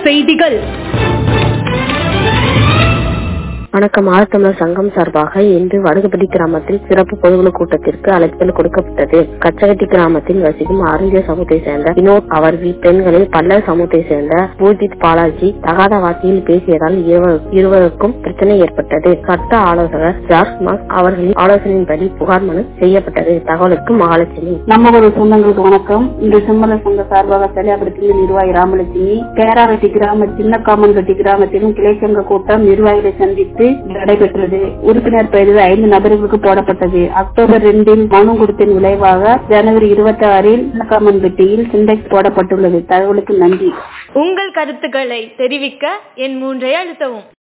செய்திகள் வணக்கம் ஆழ்த்தமிழர் சங்கம் சார்பாக இன்று வடுகுபடி கிராமத்தில் சிறப்பு பொதுக்குழு கூட்டத்திற்கு அழைப்புதல் கொடுக்கப்பட்டது கச்சகட்டி கிராமத்தில் வசிக்கும் ஆரோக்கிய சமூகத்தை சேர்ந்த வினோத் அவர்கள் பெண்களில் பல்லர் சமூகத்தை சேர்ந்த பூஜித் பாலாஜி தகாத வார்த்தையில் பேசியதால் இருவர்- இருவருக்கும் பிரச்சனை ஏற்பட்டது சட்ட ஆலோசகர் ஜார்ஜ் மாஸ் அவர்களின் ஆலோசனையின்படி புகார் மனு செய்யப்பட்டது தகவலுக்கு மகாலட்சுமி நம்ம ஒரு சொந்தங்களுக்கு வணக்கம் இந்த செம்மல சங்க சார்பாக செயலாபடுத்திய நிர்வாகி ராமலட்சுமி கேராவெட்டி கிராம சின்ன காமன்கட்டி கிராமத்திலும் கிளை சங்க கூட்டம் நிர்வாகிகளை சந்தித்து நடைபெற்றது உறுப்பினர் பதிவு ஐந்து நபர்களுக்கு போடப்பட்டது அக்டோபர் ரெண்டில் மனு கொடுத்தின் விளைவாக ஜனவரி இருபத்தி ஆறில் சின்னக்காமன்பட்டியில் சிண்டெக்ஸ் போடப்பட்டுள்ளது தகவலுக்கு நன்றி உங்கள் கருத்துக்களை தெரிவிக்க என் மூன்றை அழுத்தவும்